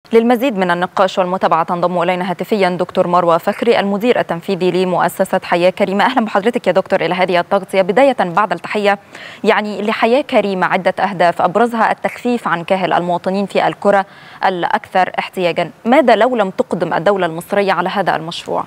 للمزيد من النقاش والمتابعة تنضم إلينا هاتفيا دكتور مروة فخري المدير التنفيذي لمؤسسة حياة كريمة أهلا بحضرتك يا دكتور إلى هذه التغطية بداية بعد التحية يعني لحياة كريمة عدة أهداف أبرزها التخفيف عن كاهل المواطنين في الكرة الأكثر احتياجا ماذا لو لم تقدم الدولة المصرية على هذا المشروع؟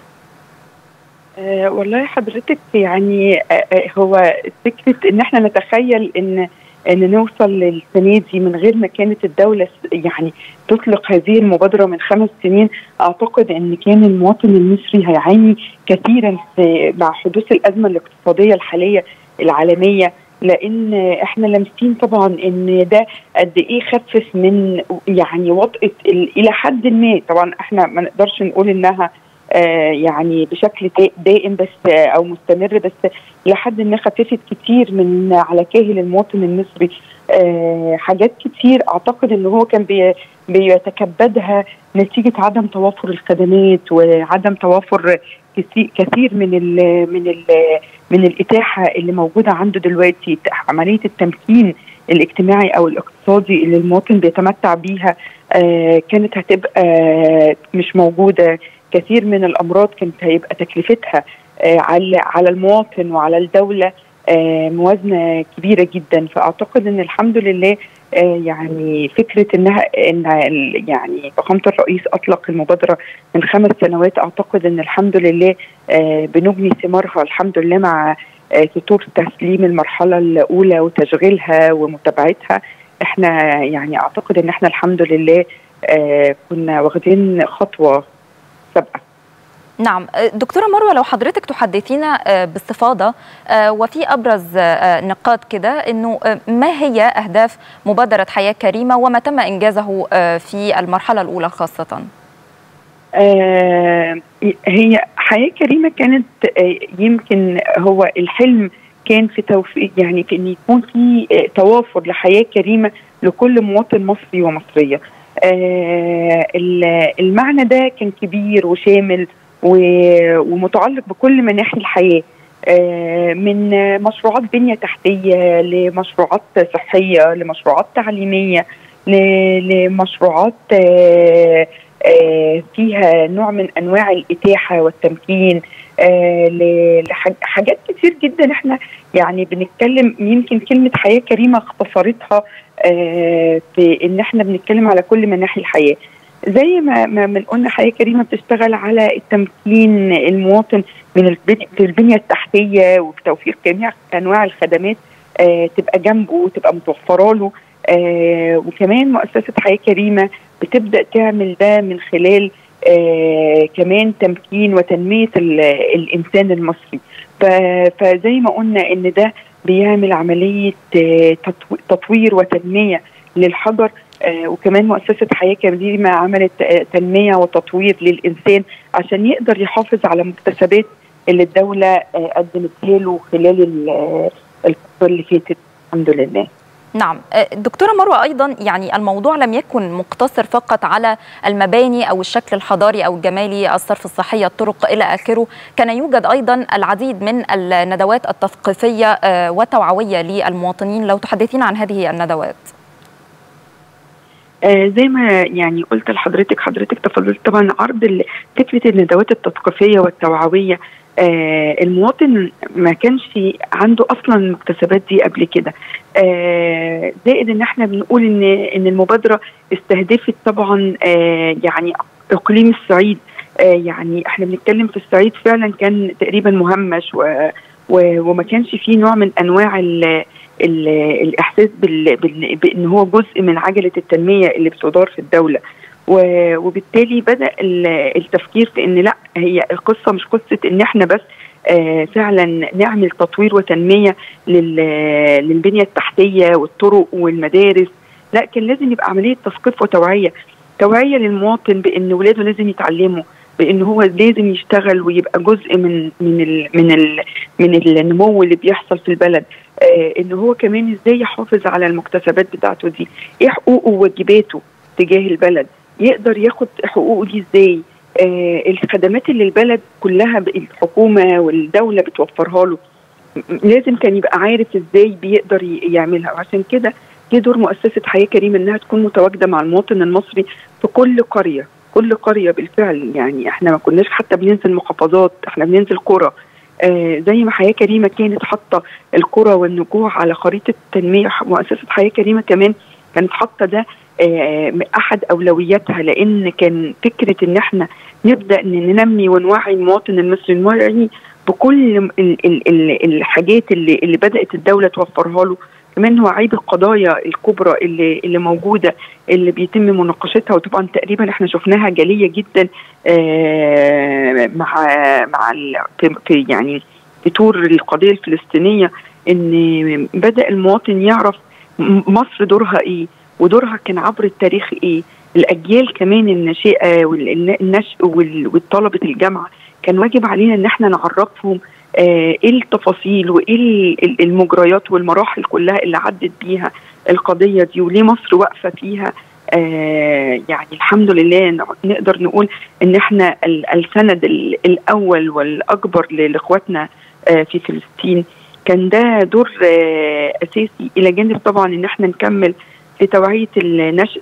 أه والله حضرتك يعني أه هو فكرة إن احنا نتخيل إن ان نوصل للسنه دي من غير ما كانت الدوله يعني تطلق هذه المبادره من خمس سنين اعتقد ان كان المواطن المصري هيعاني كثيرا في مع حدوث الازمه الاقتصاديه الحاليه العالميه لان احنا لامسين طبعا ان ده قد ايه خفف من يعني وطئه الى حد ما طبعا احنا ما نقدرش نقول انها آه يعني بشكل دائم بس آه او مستمر بس لحد ما خففت كتير من على كاهل المواطن المصري آه حاجات كتير اعتقد ان هو كان بي بيتكبدها نتيجه عدم توافر الخدمات وعدم توافر كثير من ال من ال من الاتاحه اللي موجوده عنده دلوقتي عمليه التمكين الاجتماعي او الاقتصادي اللي المواطن بيتمتع بيها كانت هتبقى مش موجوده كثير من الامراض كانت هيبقى تكلفتها على على المواطن وعلى الدوله موازنه كبيره جدا فاعتقد ان الحمد لله يعني فكره انها ان يعني فخامه الرئيس اطلق المبادره من خمس سنوات اعتقد ان الحمد لله بنجني ثمارها الحمد لله مع سطور تسليم المرحله الاولى وتشغيلها ومتابعتها احنا يعني اعتقد ان احنا الحمد لله كنا واخدين خطوه سابقه نعم دكتورة مروة لو حضرتك تحدثينا باستفاضة وفي أبرز نقاط كده أنه ما هي أهداف مبادرة حياة كريمة وما تم إنجازه في المرحلة الأولى خاصة آه هي حياة كريمة كانت آه يمكن هو الحلم كان في توفيق يعني في ان يكون في آه توافر لحياه كريمه لكل مواطن مصري ومصريه. آه المعنى ده كان كبير وشامل ومتعلق بكل مناحي الحياه آه من مشروعات بنيه تحتيه لمشروعات صحيه لمشروعات تعليميه لمشروعات آه آه فيها نوع من انواع الاتاحه والتمكين لحاجات كتير جدا احنا يعني بنتكلم يمكن كلمه حياه كريمه اختصرتها في ان احنا بنتكلم على كل مناحي الحياه زي ما ما قلنا حياه كريمه بتشتغل على التمكين المواطن من البنيه التحتيه وفي توفير جميع انواع الخدمات آه تبقى جنبه وتبقى متوفره له آه وكمان مؤسسه حياه كريمه بتبدا تعمل ده من خلال آه كمان تمكين وتنميه الانسان المصري فزي ما قلنا ان ده بيعمل عمليه تطوير وتنميه للحجر آه وكمان مؤسسة حياة كريمة عملت آه تنمية وتطوير للإنسان عشان يقدر يحافظ على مكتسبات اللي الدولة آه قدمتها له خلال الفترة اللي فاتت الحمد لله نعم دكتورة مروة أيضا يعني الموضوع لم يكن مقتصر فقط على المباني أو الشكل الحضاري أو الجمالي الصرف الصحي الطرق إلى آخره كان يوجد أيضا العديد من الندوات التثقيفية والتوعوية للمواطنين لو تحدثين عن هذه الندوات آه زي ما يعني قلت لحضرتك حضرتك تفضلت طبعا عرض فكره الندوات التثقيفيه والتوعويه آه المواطن ما كانش عنده اصلا المكتسبات دي قبل كده آه زائد ان احنا بنقول ان ان المبادره استهدفت طبعا آه يعني اقليم الصعيد آه يعني احنا بنتكلم في الصعيد فعلا كان تقريبا مهمش و وما كانش فيه نوع من انواع ال ال الاحساس بال بال بان هو جزء من عجله التنميه اللي بتدار في الدوله وبالتالي بدا التفكير في ان لا هي القصه مش قصه ان احنا بس آه فعلا نعمل تطوير وتنميه للبنيه التحتيه والطرق والمدارس لا كان لازم يبقى عمليه تثقيف وتوعيه توعيه للمواطن بان ولاده لازم يتعلموا بان هو لازم يشتغل ويبقى جزء من من ال من ال من النمو اللي بيحصل في البلد آه ان هو كمان ازاي يحافظ على المكتسبات بتاعته دي ايه حقوقه وواجباته تجاه البلد يقدر ياخد حقوقه دي ازاي آه الخدمات اللي البلد كلها الحكومه والدوله بتوفرها له لازم كان يبقى عارف ازاي بيقدر يعملها وعشان كده جه دور مؤسسه حياه كريمه انها تكون متواجده مع المواطن المصري في كل قريه كل قريه بالفعل يعني احنا ما كناش حتى بننزل محافظات احنا بننزل قرى آه زي ما حياه كريمه كانت حاطه القرى والنجوع على خريطه تنميه مؤسسه حياه كريمه كمان كانت حاطه ده آه احد اولوياتها لان كان فكره ان احنا نبدا ننمي ونوعي المواطن المصري نوعي بكل ال ال ال الحاجات اللي اللي بدات الدوله توفرها له كمان هو عيب القضايا الكبرى اللي اللي موجوده اللي بيتم مناقشتها وطبعا تقريبا احنا شفناها جليه جدا آه مع مع في يعني في طور القضيه الفلسطينيه ان بدا المواطن يعرف مصر دورها ايه ودورها كان عبر التاريخ ايه الاجيال كمان الناشئه والنشء والطلبه الجامعه كان واجب علينا ان احنا نعرفهم آه ايه التفاصيل وايه المجريات والمراحل كلها اللي عدت بيها القضيه دي وليه مصر واقفه فيها آه يعني الحمد لله نقدر نقول ان احنا السند الاول والاكبر لاخواتنا آه في فلسطين كان ده دور آه اساسي الى جانب طبعا ان احنا نكمل في توعيه النشء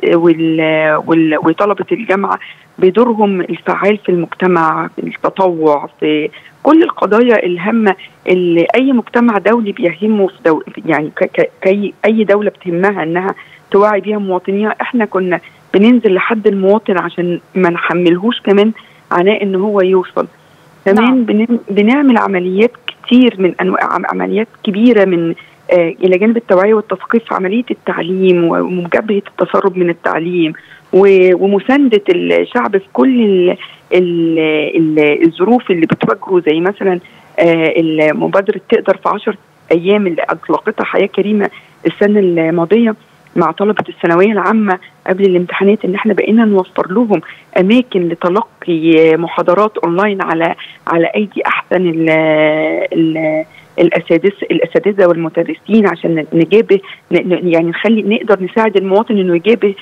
وطلبه الجامعه بدورهم الفعال في المجتمع في التطوع في كل القضايا الهامه اللي اي مجتمع دولي بيهمه في دو يعني كي اي دوله بتهمها انها توعي بيها مواطنيها احنا كنا بننزل لحد المواطن عشان ما نحملهوش كمان عناء ان هو يوصل كمان نعم. بنعمل عمليات كتير من انواع عمليات كبيره من آه الى جانب التوعيه والتثقيف في عمليه التعليم ومجابهه التسرب من التعليم ومسانده الشعب في كل ال ال ال الظروف اللي بتواجهه زي مثلا آه المبادره تقدر في 10 ايام اللي اطلقتها حياه كريمه السنه الماضيه مع طلبه الثانويه العامه قبل الامتحانات ان احنا بقينا نوفر لهم اماكن لتلقي محاضرات اونلاين على على ايدي احسن ال ال الاساتذه الاساتذه والمدرسين عشان نجابه يعني نخلي نقدر نساعد المواطن انه يجابه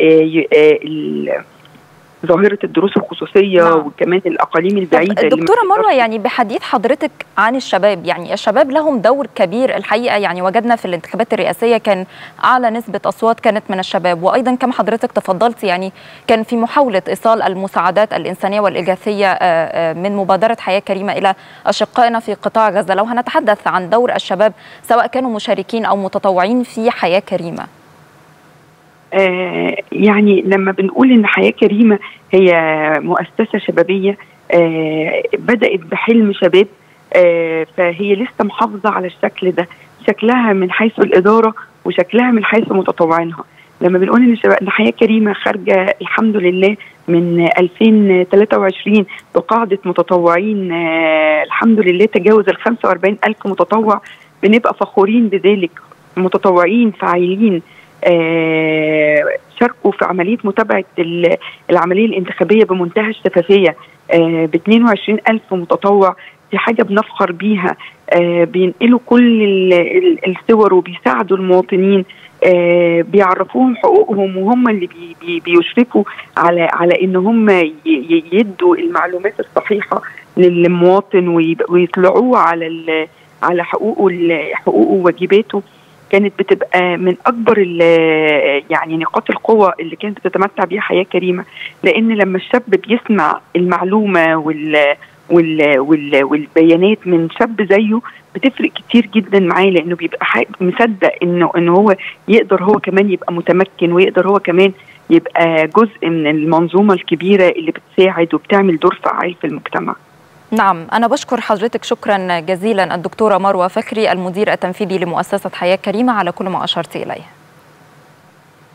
ظاهره الدروس الخصوصيه نعم. وكمان الاقاليم البعيده دكتوره مروه يعني بحديث حضرتك عن الشباب يعني الشباب لهم دور كبير الحقيقه يعني وجدنا في الانتخابات الرئاسيه كان اعلى نسبه اصوات كانت من الشباب وايضا كما حضرتك تفضلت يعني كان في محاوله ايصال المساعدات الانسانيه والاغاثيه من مبادره حياه كريمه الى اشقائنا في قطاع غزه لو هنتحدث عن دور الشباب سواء كانوا مشاركين او متطوعين في حياه كريمه آه يعني لما بنقول ان حياه كريمه هي مؤسسه شبابيه آه بدات بحلم شباب آه فهي لسه محافظه على الشكل ده شكلها من حيث الاداره وشكلها من حيث متطوعينها لما بنقول ان شباب ان حياه كريمه خارجه الحمد لله من 2023 بقاعده متطوعين آه الحمد لله تجاوز ال 45 الف متطوع بنبقى فخورين بذلك متطوعين فاعلين آه شاركوا في عمليه متابعه العمليه الانتخابيه بمنتهى الشفافيه آه ب 22 الف متطوع دي حاجه بنفخر بيها آه بينقلوا كل الصور وبيساعدوا المواطنين آه بيعرفوهم حقوقهم وهم اللي بي بي بيشرفوا على على ان هم يدوا المعلومات الصحيحه للمواطن ويطلعوه على على حقوقه حقوقه وواجباته كانت بتبقى من اكبر يعني نقاط القوه اللي كانت بتتمتع بيها حياه كريمه لان لما الشاب بيسمع المعلومه وال وال وال والبيانات من شاب زيه بتفرق كتير جدا معاه لانه بيبقى مصدق انه انه هو يقدر هو كمان يبقى متمكن ويقدر هو كمان يبقى جزء من المنظومه الكبيره اللي بتساعد وبتعمل دور فعال في المجتمع. نعم أنا بشكر حضرتك شكرا جزيلا الدكتورة مروة فخري المدير التنفيذي لمؤسسة حياة كريمة على كل ما أشرت إليه